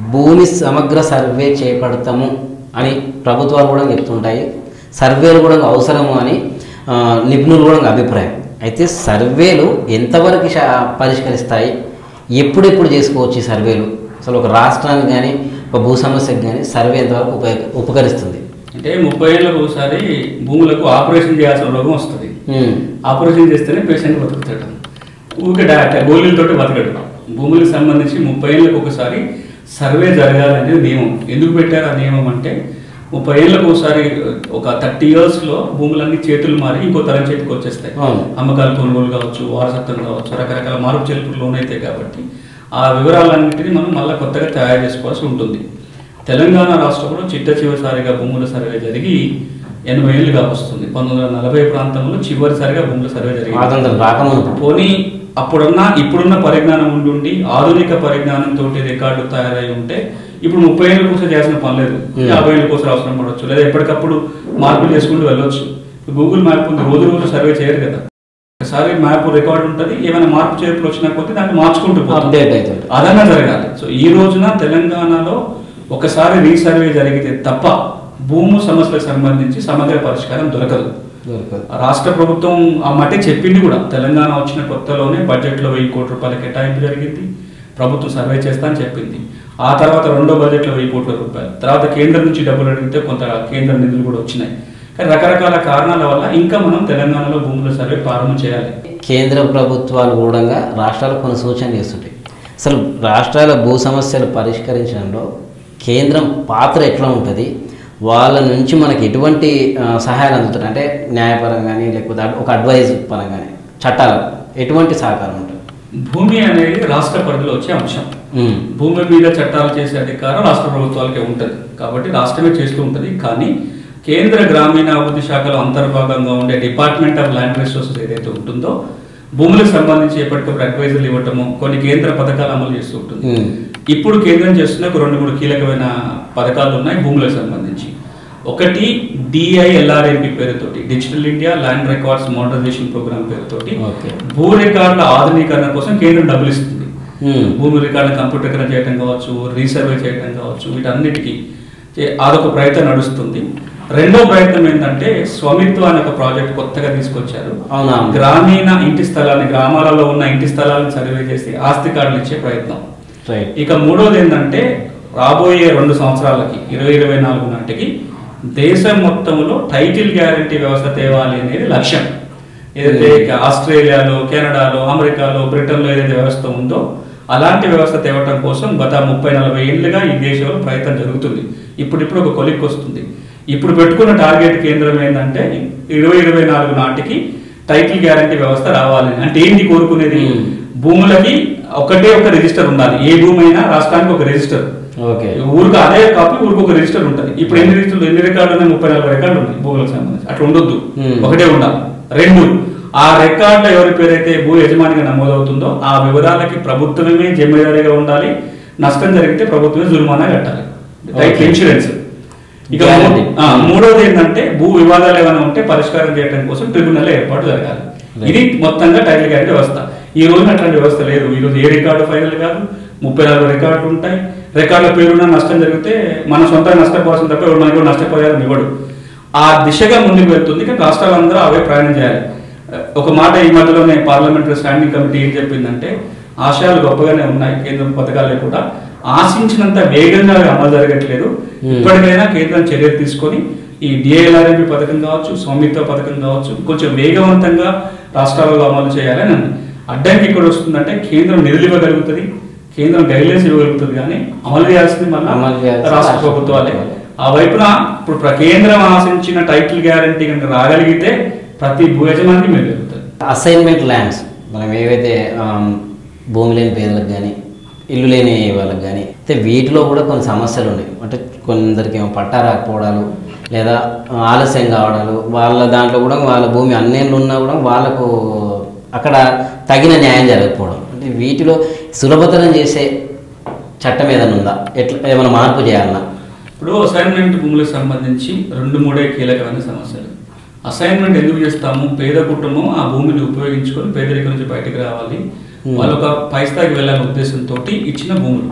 భూమి సమగ్ర సర్వే చేపడతాము అని ప్రభుత్వాలు కూడా చెప్తుంటాయి సర్వేలు కూడా అవసరము అని ఆ, నిపుణులు కూడా అభిప్రాయం అయితే సర్వేలు ఎంతవరకు శా- పరిష్కరిస్తాయి ఎప్పుడెప్పుడు చేసుకోవచ్చు ఈ సర్వేలు అసలు ఒక రాష్ట్రానికి కానీ ఒక భూ సమస్యకు కానీ సర్వే ఎంతవరకు ఉపయోగ ఉపకరిస్తుంది అంటే ముప్పై ఏళ్ళకు ఒకసారి భూములకు ఆపరేషన్ చేయాల్సిన రోగం వస్తుంది ఉమ్, ఆపరేషన్ చేస్తేనే పేషెంట్ బతుకుతాడు ఊరికే డా- గోళీలతోటి బతకడు భూములకు సంబంధించి ముప్పై ఏళ్ళకు ఒకసారి సర్వే జరగాలనేది నియమం ఎందుకు పెట్టారు ఆ నియమం అంటే ముప్పై ఏళ్ళకు ఒకసారి ఒక థర్టీ ఇయర్స్లో భూములన్నీ చేతులు మారి ఇంకో తరం చేతికి వచ్చేస్తాయి అవును. అమ్మకాలు కొనుగోలు కావచ్చు వారసత్వం కావచ్చు రకరకాల మార్పు చేర్పులు లోన్ అవుతాయి కాబట్టి ఆ వివరాలన్నింటినీ మనం మళ్ళీ కొత్తగా తయారు చేసుకోవాల్సి ఉంటుంది తెలంగాణ రాష్ట్రంలో చిట్ట చివరిసారిగా భూముల సర్వే జరిగి ఎనభై ఏళ్ళుగా వస్తుంది పంతొమ్మిది వందల నలభై ప్రాంతంలో చివరిసారిగా భూముల సర్వే జరిగింది స్వాతంత్రం రాకముందు పోనీ అప్పుడున్న ఇప్పుడున్న పరిజ్ఞానం ఉండి ఆధునిక పరిజ్ఞానంతో రికార్డు తయారై ఉంటే ఇప్పుడు ముప్పై ఏళ్ళ కోసం చేయాల్సిన పని లేదు Hmm. యాభై ఏళ్ళ కోసం అవసరం పడవచ్చు లేదా ఎప్పటికప్పుడు మార్పులు చేసుకుంటూ వెళ్ళొచ్చు గూగుల్ మ్యాప్ ఉంది రోజు రోజు సర్వే చేయరు కదా ఒకసారి మ్యాప్ రికార్డు ఉంటుంది ఏమైనా మార్పు చేర్పులు వచ్చినా కొద్దీ దాన్ని మార్చుకుంటూ పోతుంది అప్డేట్ అవుతుంది అదన్నా జరగాలి సో ఈ రోజున తెలంగాణలో ఒకసారి రీసర్వే జరిగితే తప్ప భూము సమస్యలకు సంబంధించి సమగ్ర పరిష్కారం దొరకదు దొరకదు రాష్ట్ర ప్రభుత్వం ఆ మటే చెప్పింది కూడా తెలంగాణ వచ్చిన కొత్తలోనే బడ్జెట్లో వెయ్యి కోట్ల రూపాయల కేటాయింపు జరిగింది ప్రభుత్వం సర్వే చేస్తా అని చెప్పింది ఆ తర్వాత రెండో బడ్జెట్లో వెయ్యి కోట్ల రూపాయలు తర్వాత కేంద్రం నుంచి డబ్బులు అడిగితే కొంత కేంద్ర నిధులు కూడా వచ్చినాయి కానీ రకరకాల కారణాల వల్ల ఇంకా మనం తెలంగాణలో భూముల సర్వే ప్రారంభం చేయాలి కేంద్ర ప్రభుత్వాలు కూడా రాష్ట్రాలకు కొన్ని సూచనలు చేస్తుంటాయి అసలు రాష్ట్రాల భూ సమస్యలు పరిష్కరించడంలో కేంద్రం పాత్ర ఎట్లా ఉంటుంది వాళ్ళ నుంచి మనకి ఎటువంటి ఆ, సహాయాలు అందుతాయి అంటే న్యాయపరంగా కానీ లేకపోతే అడ్- ఒక అడ్వైజ్ పరంగా కానీ చట్టాలకు ఎటువంటి సహకారం ఉంటుంది భూమి అనేది రాష్ట్ర పరిధిలో వచ్చే అంశం ఉమ్, భూమి మీద చట్టాలు చేసే అధికారం రాష్ట్ర ప్రభుత్వాలకే ఉంటుంది కాబట్టి రాష్ట్రమే చేస్తూ ఉంటుంది కానీ కేంద్ర గ్రామీణాభివృద్ధి శాఖలో అంతర్భాగంగా ఉండే డిపార్ట్మెంట్ ఆఫ్ ల్యాండ్ రిసోర్సెస్ ఏదైతే ఉంటుందో భూములకు సంబంధించి ఎప్పటికప్పుడు అడ్వైజర్లు ఇవ్వటము కొన్ని కేంద్ర పథకాలు అమలు చేస్తూ ఉంటుంది ఉమ్, ఇప్పుడు కేంద్రం చేస్తున్న ఒక రెండు మూడు కీలకమైన పథకాలు ఉన్నాయి భూములకు సంబంధించి ఒకటి డిఐఎల్ఆర్ఎంపి పేరుతోటి digital India land records modernisation programme పేరుతోటి ఓకే భూ రికార్డుల ఆధునీకరణ కోసం కేంద్రం డబ్బులు ఇస్తుంది ఉమ్, భూమి రికార్డు కంప్యూటర్కరణ చేయడం కావచ్చు రీసర్వే చేయడం కావచ్చు వీటన్నిటికీ చే- అదొక ప్రయత్నం నడుస్తుంది రెండో ప్రయత్నం ఏంటంటే స్వమిత్వ అనే ఒక ప్రాజెక్ట్ కొత్తగా తీసుకొచ్చారు అవునా గ్రామీణ ఇంటి స్థలాన్ని గ్రామాలలో ఉన్న ఇంటి స్థలాలను సర్వే చేసి ఆస్తి కార్డులు ఇచ్చే ప్రయత్నం రైట్ ఇక మూడోది ఏంటంటే రాబోయే రెండు సంవత్సరాలకి ఇరవై ఇరవై నాలుగు నాటికి దేశం మొత్తంలో టైటిల్ గ్యారంటీ వ్యవస్థ తేవాలి అనేది లక్ష్యం ఏదైతే ఇక ఆస్ట్రేలియాలో కెనడాలో అమెరికాలో బ్రిటన్లో ఏదైతే వ్యవస్థ ఉందో అలాంటి వ్యవస్థ తేవటం కోసం గత ముప్పై నలభై ఏళ్ళుగా ఈ దేశంలో ప్రయత్నం జరుగుతుంది ఇప్పుడిప్పుడు ఒక కొలిక్ వస్తుంది ఇప్పుడు పెట్టుకున్న టార్గెట్ కేంద్రం ఏంటంటే ఇరవై ఇరవై నాలుగు నాటికి టైటిల్ గ్యారంటీ వ్యవస్థ రావాలి అంటే ఏంటి కోరుకునేది Hmm. భూములకి ఒకటే ఒక రిజిస్టర్ ఉండాలి ఏ భూమి అయినా రాష్ట్రానికి ఒక రిజిస్టర్ ఓకే ఊరికి అదే కాపీ ఊరికి ఒక రిజిస్టర్ ఉంటుంది ఇప్పుడు ఎన్ని రిజిస్టర్లు ఎన్ని రికార్డులు ఉన్నాయి ముప్పై నలభై రికార్డులు ఉన్నాయి భూములకు సంబంధించి అట్లా ఉండొద్దు Hmm. ఒకటే ఉండాలి రెండు ఆ రికార్డులో ఎవరి పేరైతే భూ యజమానిగా నమోదవుతుందో ఆ వివరాలకి ప్రభుత్వమే జమీదారిగా ఉండాలి నష్టం జరిగితే ప్రభుత్వమే జుర్మానా కట్టాలి టైటిల్ Okay. ఇన్సూరెన్స్ ఇక Guarantee. ఆ, మూడోది ఏంటంటే భూ వివాదాలు ఏమైనా ఉంటే పరిష్కారం చేయడం కోసం ట్రిబ్యునల్ ఏర్పాటు జరగాలి Right. ఇది మొత్తంగా టైటిల్ గ్యారెంటీ వ్యవస్థ ఈ రోజు అట్లాంటి వ్యవస్థ లేదు ఈ రోజు ఏ రికార్డు ఫైనల్ కాదు ముప్పై నాలుగు రికార్డులు ఉంటాయి రికార్డుల పేరున నష్టం జరిగితే మన సొంతంగా నష్టపోవాల్సిన తప్ప ఎవరు మనకి నష్టపోయాలని ఇవ్వడు ఆ దిశగా ముందుకు వెళ్తుంది కానీ రాష్ట్రాలందరూ అవే ప్రయాణం చేయాలి ఒక మాట ఈ మధ్యలోనే పార్లమెంటరీ స్టాండింగ్ కమిటీ ఏం చెప్పిందంటే ఆశయాలు గొప్పగానే ఉన్నాయి కేంద్ర పథకాలే కూడా ఆశించినంత వేగంగా అవి అమలు జరగట్లేదు Hmm. ఇప్పటికైనా కేంద్రం చర్యలు తీసుకొని ఈ డిఐఎల్ఆర్ఎంపీ పథకం కావచ్చు స్వామిత్వ పథకం కావచ్చు కొంచెం వేగవంతంగా రాష్ట్రాలలో అమలు చేయాలని అంది అడ్డంకి ఇక్కడ వస్తుందంటే కేంద్రం నిధులు ఇవ్వగలుగుతుంది కేంద్రం గైడ్లైన్స్ ఇవ్వగలుగుతుంది కానీ అమలు చేయాల్సింది అమలు మళ్ళీ చేయాల్సింది రాష్ట్ర రాష్ట్ర ప్రభుత్వాలే ప్రభుత్వాలే. ఆ వైపున ఇప్పుడు ప్ర- కేంద్రం ఆశించిన టైటిల్ గ్యారంటీ కనుక రాగలిగితే ప్రతి భూ యజమానికి మేలు జరుగుతుంది అసైన్మెంట్ ల్యాండ్స్ మనం ఏవైతే ఆమ్, భూమి లేని పేదలకు కానీ ఇల్లు లేని వాళ్ళకి కానీ అయితే వీటిలో కూడా కొన్ని సమస్యలు ఉన్నాయి అంటే కొందరికి ఏమో పట్టా రాకపోవడాలు లేదా ఆలస్యం కావడాలు వాళ్ళ దాంట్లో కూడా వాళ్ళ భూమి అన్నేళ్ళు ఉన్నా కూడా వాళ్ళకు అక్కడ తగిన న్యాయం జరగకపోవడం అంటే వీటిలో సులభతరం చేసే చట్టం ఏదైనా ఉందా ఎట్లా ఏమైనా మార్పు చేయాలన్నా ఇప్పుడు అసైన్మెంట్ భూములకు సంబంధించి రెండు మూడే కీలకమైన సమస్యలు అసైన్మెంట్ ఎందుకు చేస్తాము పేద కుటుంబం ఆ భూమిని ఉపయోగించుకొని పేదరికం నుంచి బయటకు రావాలి Hmm. వాళ్ళు ఒక పై స్థాయికి వెళ్ళాలనే ఉద్దేశంతో ఇచ్చిన భూములు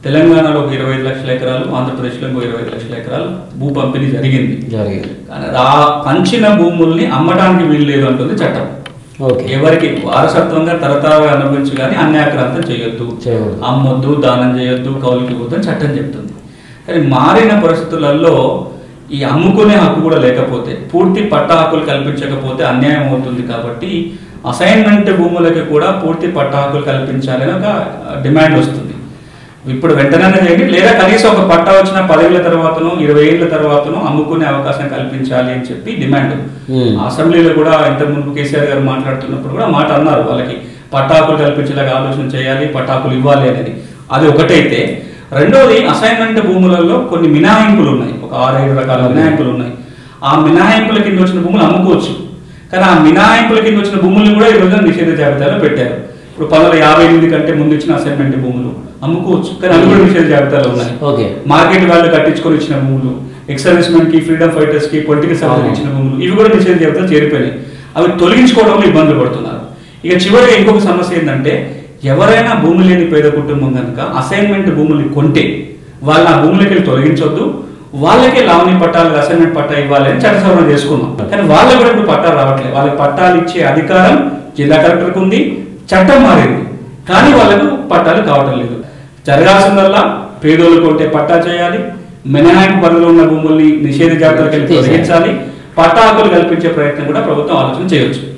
తెలంగాణలో ఒక ఇరవై ఐదు లక్షల ఎకరాలు ఆంధ్రప్రదేశ్లో ఇంకో ఇరవై ఐదు లక్షల ఎకరాలు భూ పంపిణీ జరిగింది జరిగింది కానీ ఆ పంచిన భూముల్ని అమ్మడానికి వీలు లేదు అంటుంది చట్టం ఓకే ఎవరికి వారసత్వంగా తరతరాలుగా అనుభవించు కానీ అన్యాక్రాంతం చేయొద్దు చేయకూడదు. అమ్మొద్దు దానం చేయొద్దు కౌలుకి ఇవ్వద్దు అని చట్టం చెప్తుంది కానీ మారిన పరిస్థితులలో ఈ అమ్ముకునే హక్కు కూడా లేకపోతే పూర్తి పట్ట హక్కులు కల్పించకపోతే అన్యాయం అవుతుంది కాబట్టి అసైన్మెంట్ భూములకి కూడా పూర్తి పట్ట హక్కులు కల్పించాలని ఒక డిమాండ్ వస్తుంది ఇప్పుడు వెంటనే చేయండి లేదా కనీసం ఒక పట్టా వచ్చిన పదేళ్ల తర్వాతనో ఇరవై ఏళ్ల తర్వాతనో అమ్ముకునే అవకాశం కల్పించాలి అని చెప్పి డిమాండ్ Hmm. అసెంబ్లీలో కూడా ఇంతకుముందు కేసీఆర్ గారు మాట్లాడుతున్నప్పుడు కూడా మాట అన్నారు వాళ్ళకి పట్టాకులు కల్పించేలాగా ఆలోచన చేయాలి పట్టాకులు ఇవ్వాలి అనేది అది ఒకటైతే రెండవది అసైన్మెంట్ భూములలో కొన్ని మినహాయింపులు ఉన్నాయి ఒక ఆరైదు రకాల మినహాయింపులు ఉన్నాయి ఆ మినహాయింపుల కింద వచ్చిన భూములు అమ్ముకోవచ్చు కానీ ఆ మినహాయింపుల కింద వచ్చిన భూములను కూడా ఈ రోజున నిషేధ జాబితాలో పెట్టారు ఇప్పుడు పంతొమ్మిది యాభై ఎనిమిది కంటే ముందు ఇచ్చిన అసైన్మెంట్ భూములు అమ్ముకోవచ్చు కానీ అవి కూడా నిషేధ జాబితాలో ఉన్నాయి ఓకే మార్కెట్ వాళ్ళు కట్టించుకొని ఇచ్చిన భూములు ఎక్స్ సర్వీస్ మెన్ కి ఫ్రీడమ్ ఫైటర్స్ కి పొలిటికల్ సర్వీస్ ఇచ్చిన భూములు ఇవి కూడా నిషేధ జాబితా చేరిపోయినాయి అవి తొలగించుకోవడంలో ఇబ్బందులు పడుతున్నారు ఇక చివరిగా ఇంకొక సమస్య ఏంటంటే ఎవరైనా భూమి లేని పేద కుటుంబం కనుక అసైన్మెంట్ భూముల్ని కొంటే వాళ్ళ ఆ భూములకి వెళ్ళి తొలగించొద్దు వాళ్ళకే లావణి పట్టాలు అసైన్మెంట్ పట్టా ఇవ్వాలి అని చట్ట సవరణ చేసుకున్నాం కానీ వాళ్ళకి కూడా ఇప్పుడు పట్టాలు రావట్లేదు వాళ్ళకి పట్టాలు ఇచ్చే అధికారం జిల్లా కలెక్టర్కి ఉంది చట్టం మారింది కానీ వాళ్ళకు పట్టాలు కావటం లేదు జరగాల్సిందల్లా పేదోళ్ళు కొంటే పట్టా చేయాలి మినహాయింపు పరిధిలో ఉన్న భూముల్ని నిషేధ జాబితాలకు వెళ్ళి తొలగించాలి పట్టా హక్కులు కల్పించే ప్రయత్నం కూడా ప్రభుత్వం ఆలోచన చేయొచ్చు